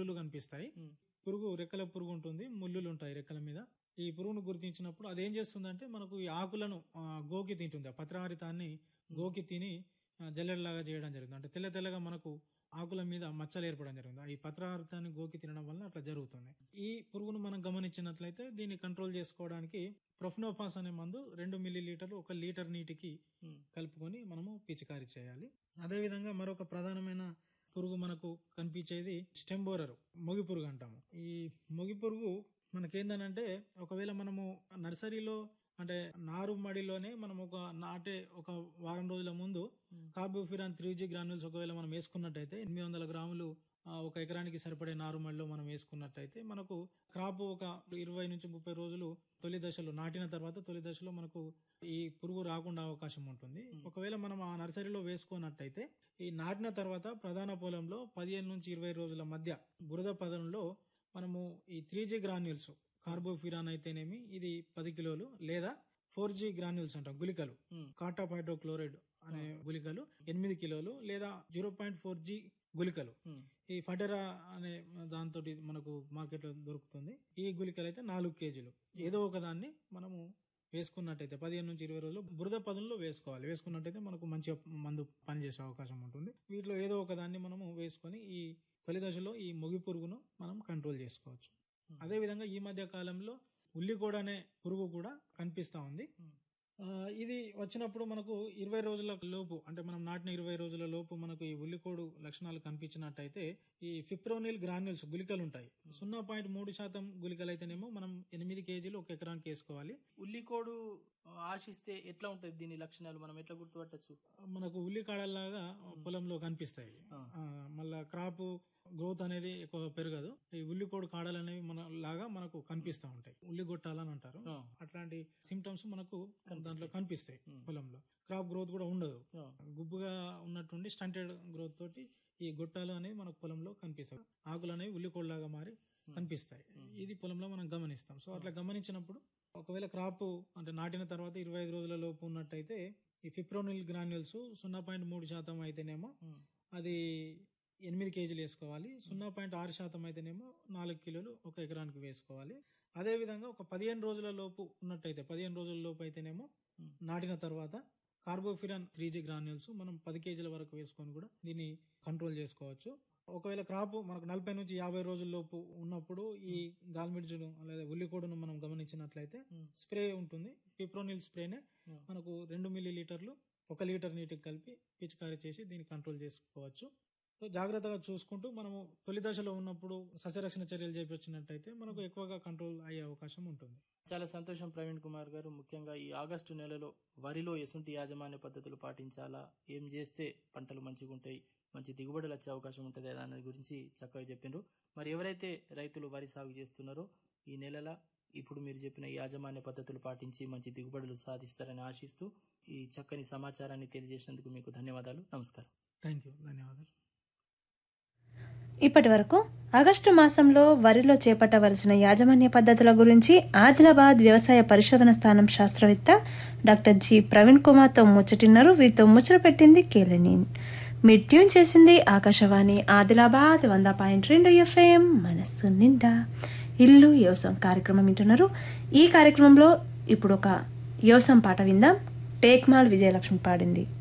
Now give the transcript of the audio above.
ముళ్ళులు కనిపిస్తాయి ఉమ్. పురుగు రెక్కల పురుగు ఉంటుంది ముళ్ళులు ఉంటాయి రెక్కల మీద ఈ పురుగును గుర్తించినప్పుడు అదేం చేస్తుందంటే మనకు ఈ ఆకులను ఆ, గోకి తింటుంది ఆ పత్రహారితాన్ని గోకి తిని ఆ, జల్లెడలాగా చేయడం జరుగుతుంది అంటే తెల్ల తెల్లగా మనకు ఆకుల మీద మచ్చలు ఏర్పడడం జరుగుతుంది ఈ పత్రహారితాన్ని గోకి తినడం వల్ల అట్లా జరుగుతుంది ఈ పురుగును మనం గమనించినట్లయితే దీన్ని కంట్రోల్ చేసుకోవడానికి ప్రొఫ్నోఫాస్ అనే మందు రెండు మిల్లీ లీటర్లు ఒక లీటర్ నీటికి ఉమ్. కలుపుకొని మనము పిచికారీ చేయాలి అదేవిధంగా మరొక ప్రధానమైన పురుగు మనకు కనిపించేది స్టెంబోరర్ మొగి పురుగు అంటాము ఈ మొగి పురుగు మనకేందనంటే ఒకవేళ మనము నర్సరీలో అంటే నారు మడిలోనే మనం ఒక నాటే ఒక వారం రోజుల ముందు ఉమ్. కార్బోఫిరాన్ త్రీ జీ గ్రాన్యూల్స్ ఒకవేళ మనం వేసుకున్నట్టయితే ఎనిమిది వందల గ్రాములు ఆ, ఒక ఎకరానికి సరిపడే నారుమడిలో మనం వేసుకున్నట్టయితే మనకు క్రాప్ ఒక ఇరవై నుంచి ముప్పై రోజులు తొలి దశలో నాటిన తర్వాత తొలి దశలో మనకు ఈ పురుగు రాకుండా అవకాశం ఉంటుంది మ్. ఒకవేళ మనం ఆ నర్సరీలో వేసుకున్నట్టయితే ఈ నాటిన తర్వాత ప్రధాన పొలంలో పదిహేను నుంచి ఇరవై రోజుల మధ్య బురద పదంలో మనము ఈ త్రీ జీ గ్రాన్యూల్స్ కార్బోఫిరాన్ అయితేనేమి ఇది పది కిలోలు లేదా ఫోర్ జీ గ్రాన్యూల్స్ అంటాం గుళికలు ఉమ్. కాటాప్ హైడ్రోక్లోరైడ్ అనే గుళికలు ఎనిమిది కిలోలు లేదా జీరో పాయింట్ ఫోర్ జీ గుళికలు ఉమ్. ఈ ఫటెరా అనే దాంతో మనకు మార్కెట్ లో దొరుకుతుంది ఈ గుళికలు అయితే నాలుగు కేజీలు ఏదో ఒక దాన్ని మనము వేసుకున్నట్టయితే పదిహేను నుంచి ఇరవై రోజులు బురద పదంలో వేసుకోవాలి వేసుకున్నట్టయితే మనకు మంచి మందు పనిచేసే అవకాశం ఉంటుంది వీటిలో ఏదో ఒక దాన్ని మనము వేసుకొని ఈ తొలి దశలో ఈ మొగి పురుగును మనం కంట్రోల్ చేసుకోవచ్చు అదే విధంగా ఈ మధ్య కాలంలో ఉల్లికోడ అనే పురుగు కూడా కనిపిస్తా ఉంది ఉమ్. ఆ, ఇది వచ్చినప్పుడు మనకు ఇరవై రోజుల లోపు అంటే మనం నాటిన ఇరవై రోజుల లోపు మనకు ఈ ఉల్లికోడు లక్షణాలు కనిపించినట్టయితే ఈ ఫిప్రోనిల్ గ్రాన్యూల్స్ గుళికలు ఉంటాయి సున్నా పాయింట్ మూడు శాతం గుళికలు అయితేనేమో మనం ఎనిమిది కేజీలు ఒక ఎకరానికి వేసుకోవాలి ఉల్లికోడు ఆ, ఆశిస్తే ఎట్లా ఉంటుంది దీని లక్షణాలు మనం ఎట్లా గుర్తుపట్టచ్చు మనకు ఉల్లి కాడల్లాగా పొలంలో కనిపిస్తాయి ఆ. ఆ, మళ్ళా క్రాప్ గ్రోత్ అనేది ఎక్కువ పెరగదు ఈ ఉల్లికోడు కాడలు అనేవి మన లాగా మనకు కనిపిస్తూ ఉంటాయి ఉల్లి గొట్టాలని అంటారు ఆ. అట్లాంటి సిమ్టమ్స్ మనకు కనిపిస్తాయి. దాంట్లో కనిపిస్తాయి ఉమ్. పొలంలో క్రాప్ గ్రోత్ కూడా ఉండదు ఆ. గుబ్బుగా ఉన్నటువంటి స్టంటెడ్ గ్రోత్ తోటి ఈ గొట్టాలు అనేవి మనకు పొలంలో కనిపిస్తాయి ఆకులు అనేవి ఉల్లికోళ్ళలాగా మారి కనిపిస్తాయి ఇది పొలంలో మనం గమనిస్తాం సో అట్లా గమనించినప్పుడు ఒకవేళ క్రాప్ అంటే నాటిన తర్వాత ఇరవై ఐదు రోజుల లోపు ఉన్నట్టయితే ఈ ఫిప్రోనిల్ గ్రాన్యూల్స్ సున్నా పాయింట్ మూడు శాతం అయితేనేమో ఉమ్. అది ఎనిమిది కేజీలు వేసుకోవాలి సున్నా పాయింట్ ఆరు శాతం అయితేనేమో నాలుగు కిలోలు ఒక ఎకరానికి వేసుకోవాలి అదే విధంగా ఒక పదిహేను రోజుల లోపు ఉన్నట్టయితే పదిహేను రోజుల లోపు అయితేనేమో ఉమ్. నాటిన తర్వాత కార్బోఫిరాన్ త్రీ జీ గ్రాన్యూల్స్ మనం పది కేజీల వరకు వేసుకొని కూడా దీన్ని కంట్రోల్ చేసుకోవచ్చు ఒకవేళ క్రాప్ మనకు నలభై నుంచి యాభై రోజుల లోపు ఉన్నప్పుడు ఈ గాల్మిడ్జును లేదా ఉల్లికోడును మనం గమనించినట్లయితే ఉమ్. స్ప్రే ఉంటుంది పిప్రోనిల్ స్ప్రేనే ఉమ్. మనకు రెండు మిల్లీ లీటర్లు ఒక లీటర్ నీటికి కలిపి పిచికారీ చేసి దీన్ని కంట్రోల్ చేసుకోవచ్చు సో జాగ్రత్తగా చూసుకుంటూ మనము తొలి దశలో ఉన్నప్పుడు సస్యరక్షణ చర్యలు చేపట్టినట్టయితే మనకు ఎక్కువగా కంట్రోల్ అయ్యే అవకాశం ఉంటుంది చాలా సంతోషం ప్రవీణ్ కుమార్ గారు ముఖ్యంగా ఈ ఆగస్టు నెలలో వరిలో ఎసుంటి యాజమాన్య పద్ధతులు పాటించాలా ఏం చేస్తే పంటలు మంచిగా ఉంటాయి మంచి దిగుబడులు వచ్చే అవకాశం ఉంటుంది దాని గురించి చక్కగా చెప్పిండ్రు మరి ఎవరైతే రైతులు వరి సాగు చేస్తున్నారో ఈ నెలల ఇప్పుడు మీరు చెప్పిన ఈ యాజమాన్య పద్ధతులు పాటించి మంచి దిగుబడులు సాధిస్తారని ఆశిస్తూ ఈ చక్కని సమాచారాన్ని తెలియజేసినందుకు మీకు ధన్యవాదాలు నమస్కారం థ్యాంక్ యూ ధన్యవాదాలు ఇప్పటి వరకు ఆగస్టు మాసంలో వరిలో చేపట్టవలసిన యాజమాన్య పద్ధతుల గురించి ఆదిలాబాద్ వ్యవసాయ పరిశోధన స్థానం శాస్త్రవేత్త డాక్టర్ జి ప్రవీణ్ కుమార్తో ముచ్చటిన్నారు వీరితో ముచ్చట పెట్టింది కేలని మీరు ట్యూన్ చేసింది ఆకాశవాణి ఆదిలాబాద్ వంద పాయింట్ రెండు ఎఫ్ఎం మనస్సు నిండా ఇల్లు వ్యవసాయం కార్యక్రమం వింటున్నారు ఈ కార్యక్రమంలో ఇప్పుడు ఒక వ్యవసాయం పాట విందాం టేక్మాల్ విజయలక్ష్మి పాడింది